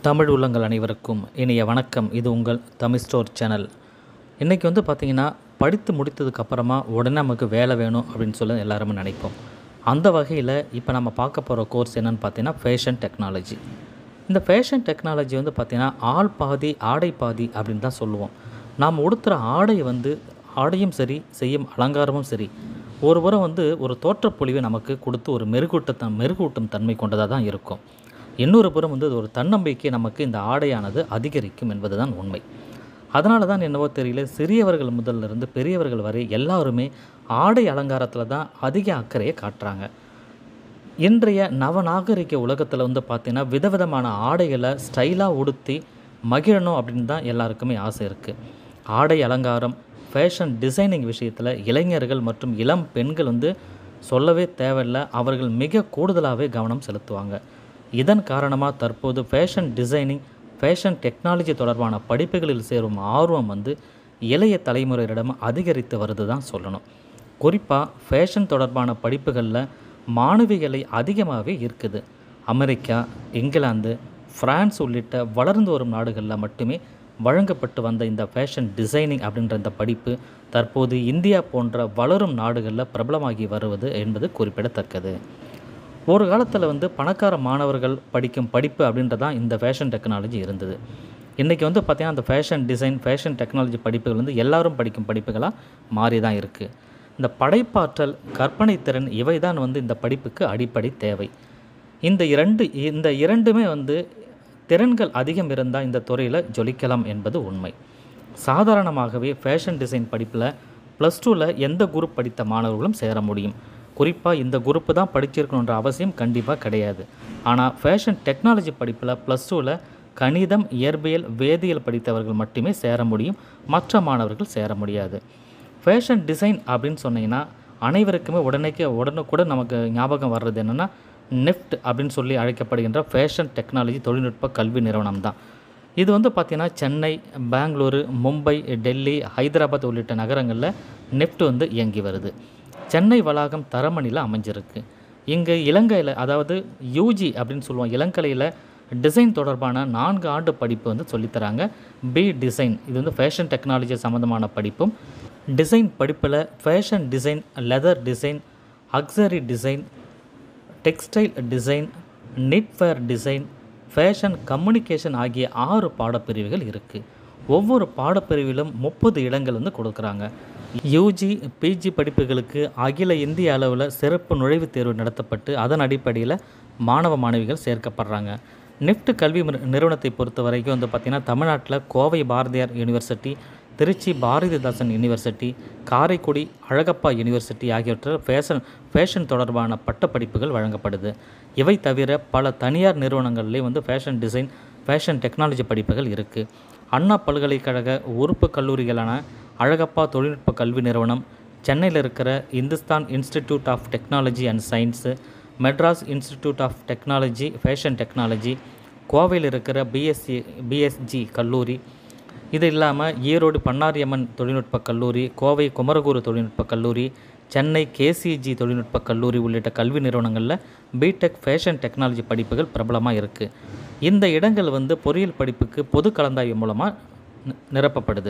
தமிழ் உள்ளங்கள் அனைவருக்கும் இனிய வணக்கம் இது உங்கள் தமிழ் ஸ்டோர் சேனல் இன்றைக்கி வந்து பார்த்திங்கன்னா படித்து முடித்ததுக்கு அப்புறமா உடனே நமக்கு வேலை வேணும் அப்படின்னு சொல்லி எல்லாருமே நினைப்போம் அந்த வகையில் இப்போ நம்ம பார்க்க போகிற கோர்ஸ் என்னென்னு பார்த்தீங்கன்னா ஃபேஷன் டெக்னாலஜி இந்த ஃபேஷன் டெக்னாலஜி வந்து பார்த்திங்கன்னா ஆள் பாதி ஆடை பாதி அப்படின்னு தான் சொல்லுவோம் நாம் உடுத்துகிற ஆடை வந்து ஆடையும் சரி செய்யும் அலங்காரமும் சரி ஒரு புறம் வந்து ஒரு தோற்றப்பொழிவை நமக்கு கொடுத்து ஒரு மெருகூட்ட மெருகூட்டும் தன்மை கொண்டதாக தான் இருக்கும் இன்னொரு புறம் வந்து அது ஒரு தன்னம்பிக்கை நமக்கு இந்த ஆடையானது அதிகரிக்கும் என்பது தான் உண்மை அதனால தான் என்னவோ தெரியல சிறியவர்கள் முதல்ல இருந்து பெரியவர்கள் வரை எல்லாருமே ஆடை அலங்காரத்தில் தான் அதிக அக்கறையை காட்டுறாங்க இன்றைய நவநாகரிக உலகத்தில் வந்து பார்த்திங்கன்னா விதவிதமான ஆடைகளை ஸ்டைலாக உடுத்தி மகிழணும் அப்படின்னு தான் எல்லாருக்குமே ஆசை இருக்குது ஆடை அலங்காரம் ஃபேஷன் டிசைனிங் விஷயத்தில் இளைஞர்கள் மற்றும் இளம் பெண்கள் வந்து சொல்லவே தேவையில்லை அவர்கள் மிக கூடுதலாகவே கவனம் செலுத்துவாங்க இதன் காரணமாக தற்போது ஃபேஷன் டிசைனிங் ஃபேஷன் டெக்னாலஜி தொடர்பான படிப்புகளில் சேரும் ஆர்வம் வந்து இளைய தலைமுறையிடம் அதிகரித்து வருது தான் சொல்லணும் குறிப்பாக ஃபேஷன் தொடர்பான படிப்புகளில் மாணவிகளை அதிகமாகவே இருக்குது அமெரிக்கா இங்கிலாந்து பிரான்ஸ் உள்ளிட்ட வளர்ந்து வரும் நாடுகளில் மட்டுமே வழங்கப்பட்டு வந்த இந்த ஃபேஷன் டிசைனிங் அப்படின்ற இந்த படிப்பு தற்போது இந்தியா போன்ற வளரும் நாடுகளில் பிரபலமாகி வருவது என்பது குறிப்பிடத்தக்கது ஒரு காலத்தில் வந்து பணக்கார மாணவர்கள் படிக்கும் படிப்பு அப்படின்றதான் இந்த ஃபேஷன் டெக்னாலஜி இருந்தது இன்றைக்கி வந்து பார்த்திங்கன்னா அந்த ஃபேஷன் டிசைன் ஃபேஷன் டெக்னாலஜி படிப்புகள் வந்து எல்லாரும் படிக்கும் படிப்புகளாக மாறி தான் இருக்குது இந்த படைப்பாற்றல் கற்பனை திறன் இவை தான் வந்து இந்த படிப்புக்கு அடிப்படை தேவை இந்த இரண்டு இந்த இரண்டுமே வந்து திறன்கள் அதிகம் இருந்தால் இந்த துறையில் ஜொலிக்கலாம் என்பது உண்மை சாதாரணமாகவே ஃபேஷன் டிசைன் படிப்பில் ப்ளஸ் டூவில் எந்த குரூப் படித்த மாணவர்களும் சேர முடியும் குறிப்பாக இந்த குரூப்பு தான் படிச்சிருக்கணுன்ற அவசியம் கண்டிப்பாக கிடையாது ஆனால் ஃபேஷன் டெக்னாலஜி படிப்பில் ப்ளஸ் டூவில் கணிதம் இயற்பியல் வேதியியல் படித்தவர்கள் மட்டுமே சேர முடியும் மற்ற மாணவர்கள் சேர முடியாது ஃபேஷன் டிசைன் அப்படின்னு சொன்னீங்கன்னா அனைவருக்குமே உடனேக்கு உடனுக்குடன் நமக்கு ஞாபகம் வர்றது என்னென்னா நெஃப்ட் அப்படின்னு சொல்லி அழைக்கப்படுகின்ற ஃபேஷன் டெக்னாலஜி தொழில்நுட்ப கல்வி நிறுவனம் தான் இது வந்து பார்த்திங்கன்னா சென்னை பெங்களூரு மும்பை டெல்லி ஹைதராபாத் உள்ளிட்ட நகரங்களில் நெஃப்ட் வந்து இயங்கி வருது சென்னை வளாகம் தரமணியில் அமைஞ்சிருக்கு இங்கே இலங்கையில் அதாவது யூஜி அப்படின்னு சொல்லுவோம் இளங்கலையில் டிசைன் தொடர்பான நான்கு ஆண்டு படிப்பு வந்து சொல்லித்தராங்க பி டிசைன் இது வந்து ஃபேஷன் டெக்னாலஜி சம்மந்தமான படிப்பும் டிசைன் படிப்பில் fashion design leather design accessory design textile design knitwear design fashion communication ஆகிய ஆறு பாடப்பிரிவுகள் இருக்குது ஒவ்வொரு பாடப்பிரிவிலும் முப்பது இடங்கள் வந்து கொடுக்குறாங்க யூஜி பிஜி படிப்புகளுக்கு அகில இந்திய அளவில் சிறப்பு நுழைவுத் தேர்வு நடத்தப்பட்டு அதன் அடிப்படையில் மாணவ மாணவிகள் சேர்க்கப்படுறாங்க நிஃப்ட் கல்வி நிறுவனத்தை பொறுத்த வரைக்கும் வந்து பார்த்திங்கன்னா தமிழ்நாட்டில் Kovai Bharathiar university Trichy Bharathidasan university Karaikudi Alagappa university ஆகியவற்றில் ஃபேஷன் ஃபேஷன் தொடர்பான பட்டப்படிப்புகள் வழங்கப்படுது இவை தவிர பல தனியார் நிறுவனங்கள்லேயும் வந்து ஃபேஷன் டிசைன் ஃபேஷன் டெக்னாலஜி படிப்புகள் இருக்குது அண்ணா பல்கலைக்கழக உறுப்பு கல்லூரிகளான அழகப்பா தொழில்நுட்ப கல்வி நிறுவனம் சென்னையில் இருக்கிற Hindustan institute of technology and science Madras institute of technology fashion technology கோவையில் இருக்கிற பிஎஸ்சி பிஎஸ்ஜி கல்லூரி இது இல்லாமல் ஈரோடு பன்னாரியம்மன் தொழில்நுட்ப கல்லூரி கோவை குமரகுரு தொழில்நுட்ப கல்லூரி சென்னை கேசிஜி தொழில்நுட்ப கல்லூரி உள்ளிட்ட கல்வி நிறுவனங்களில் பிடெக் ஃபேஷன் டெக்னாலஜி படிப்புகள் பிரபலமாக இருக்குது இந்த இடங்கள் வந்து பொறியியல் படிப்புக்கு பொது கலந்தாய்வு மூலமாக நிரப்பப்படுது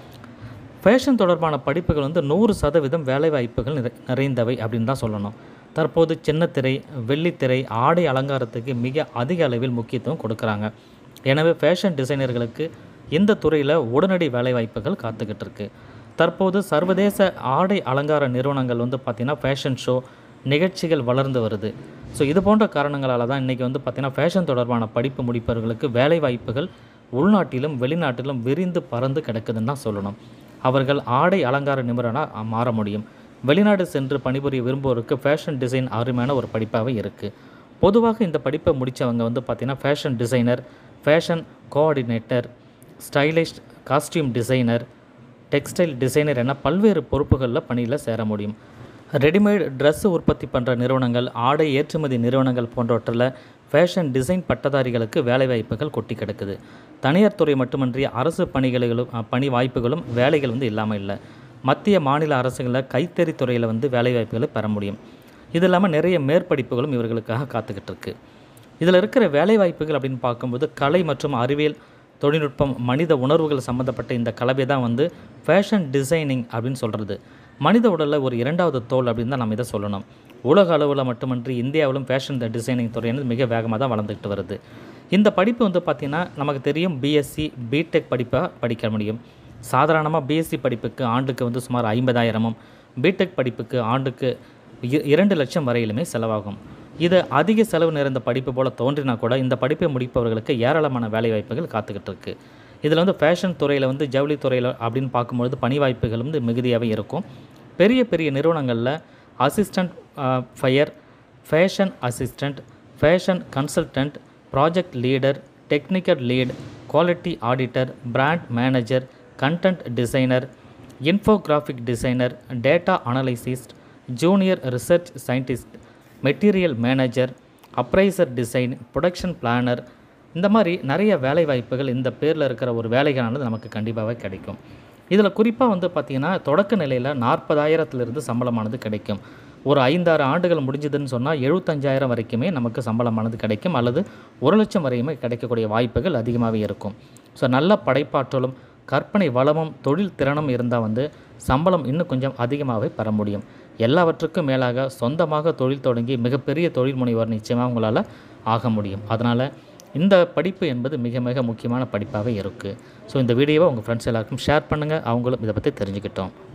ஃபேஷன் தொடர்பான படிப்புகள் வந்து நூறு சதவீதம் வேலைவாய்ப்புகள் நிறை நிறைந்தவை அப்படின்னு தான் சொல்லணும் தற்போது சின்னத்திரை வெள்ளித்திரை ஆடை அலங்காரத்துக்கு மிக அதிக அளவில் முக்கியத்துவம் கொடுக்குறாங்க எனவே ஃபேஷன் டிசைனர்களுக்கு இந்த துறையில் உடனடி வேலைவாய்ப்புகள் காத்துக்கிட்டு இருக்கு தற்போது சர்வதேச ஆடை அலங்கார நிறுவனங்கள் வந்து பார்த்திங்கன்னா ஃபேஷன் ஷோ நிகழ்ச்சிகள் வளர்ந்து வருது ஸோ இது போன்ற காரணங்களால் தான் இன்றைக்கி வந்து பார்த்திங்கன்னா ஃபேஷன் தொடர்பான படிப்பு முடிப்பவர்களுக்கு வேலை வாய்ப்புகள் உள்நாட்டிலும் வெளிநாட்டிலும் விரிந்து பறந்து கிடக்குதுன்னு தான் சொல்லணும் அவர்கள் ஆடை அலங்கார நிபுணராக மாற முடியும் வெளிநாடு சென்று பணிபுரிய விரும்புவோருக்கு ஃபேஷன் டிசைன் அருமையான ஒரு படிப்பாகவே இருக்குது பொதுவாக இந்த படிப்பை முடித்தவங்க வந்து பார்த்திங்கன்னா fashion designer fashion coordinator stylish costume designer textile designer என பல்வேறு பொறுப்புகளில் பணியில் சேர முடியும் ரெடிமேட் ட்ரெஸ் உற்பத்தி பண்ணுற நிறுவனங்கள் ஆடை ஏற்றுமதி நிறுவனங்கள் போன்றவற்றில் ஃபேஷன் டிசைன் பட்டதாரிகளுக்கு வேலைவாய்ப்புகள் கொட்டி கிடக்குது தனியார் துறை மட்டுமின்றி அரசு பணிகளும் பணி வாய்ப்புகளும் வேலைகள் வந்து இல்லாமல் இல்லை மத்திய மாநில அரசுகளில் கைத்தறி துறையில் வந்து வேலைவாய்ப்புகளை பெற முடியும் இது இல்லாமல் நிறைய மேற்படிப்புகளும் இவர்களுக்காக காத்துக்கிட்டு இருக்கு இதில் இருக்கிற வேலைவாய்ப்புகள் அப்படின்னு பார்க்கும்போது கலை மற்றும் அறிவியல் தொழில்நுட்பம் மனித உணர்வுகள் சம்மந்தப்பட்ட இந்த கலவை தான் வந்து ஃபேஷன் டிசைனிங் அப்படின்னு சொல்கிறது மனித உடலில் ஒரு இரண்டாவது தோல் அப்படின்னு தான் நம்ம இதை சொல்லணும் உலக அளவில் மட்டுமன்றி இந்தியாவிலும் ஃபேஷன் டிசைனிங் துறையானது மிக வேகமாக தான் வளர்ந்துக்கிட்டு வருது இந்த படிப்பு வந்து பார்த்திங்கன்னா நமக்கு தெரியும் பிஎஸ்சி பிடெக் படிப்பாக படிக்க முடியும் சாதாரணமாக பிஎஸ்சி படிப்புக்கு ஆண்டுக்கு வந்து சுமார் ஐம்பதாயிரமும் பிடெக் படிப்புக்கு ஆண்டுக்கு இ- இரண்டு லட்சம் வரையிலுமே செலவாகும் இது அதிக செலவு நிறைந்த படிப்பு போல் தோன்றினா கூட இந்த படிப்பை முடிப்பவர்களுக்கு ஏராளமான வேலைவாய்ப்புகள் காத்துக்கிட்டு இருக்கு இதில் வந்து ஃபேஷன் துறையில் வந்து ஜவுளி துறையில் அப்படின்னு பார்க்கும்பொழுது பணி வாய்ப்புகள் வந்து மிகுதியாகவே இருக்கும் பெரிய பெரிய நிறுவனங்களில் assistant fire fashion assistant fashion consultant project leader technical lead quality auditor brand manager content designer infographic designer data analyst junior research scientist material manager appraiser design production planner இந்த மாதிரி நிறைய வேலை வாய்ப்புகள் இந்த பேரில் இருக்கிற ஒரு வேலைகளானது நமக்கு கண்டிப்பாகவே கிடைக்கும் இதில் குறிப்பாக வந்து பார்த்திங்கன்னா தொடக்க நிலையில் நாற்பதாயிரத்துலேருந்து சம்பளமானது கிடைக்கும் ஒரு ஐந்தாறு ஆண்டுகள் முடிஞ்சதுன்னு சொன்னால் எழுபத்தஞ்சாயிரம் வரைக்குமே நமக்கு சம்பளமானது கிடைக்கும் அல்லது ஒரு லட்சம் வரையுமே கிடைக்கக்கூடிய வாய்ப்புகள் அதிகமாகவே இருக்கும் ஸோ நல்ல படைப்பாற்றலும் கற்பனை வளமும் தொழில் திறனும் இருந்தால் வந்து சம்பளம் இன்னும் கொஞ்சம் அதிகமாகவே பெற முடியும் எல்லாவற்றுக்கும் மேலாக சொந்தமாக தொழில் தொடங்கி மிகப்பெரிய தொழில் முனைவர் நிச்சயமாக உங்களால் ஆக முடியும் அதனால் இந்த படிப்பு என்பது மிக மிக முக்கியமான படிப்பாகவே இருக்குது ஸோ இந்த வீடியோவை உங்கள் ஃப்ரெண்ட்ஸ் எல்லாருக்கும் ஷேர் பண்ணுங்கள் அவங்களும் இதை பற்றி தெரிஞ்சுக்கிட்டோம்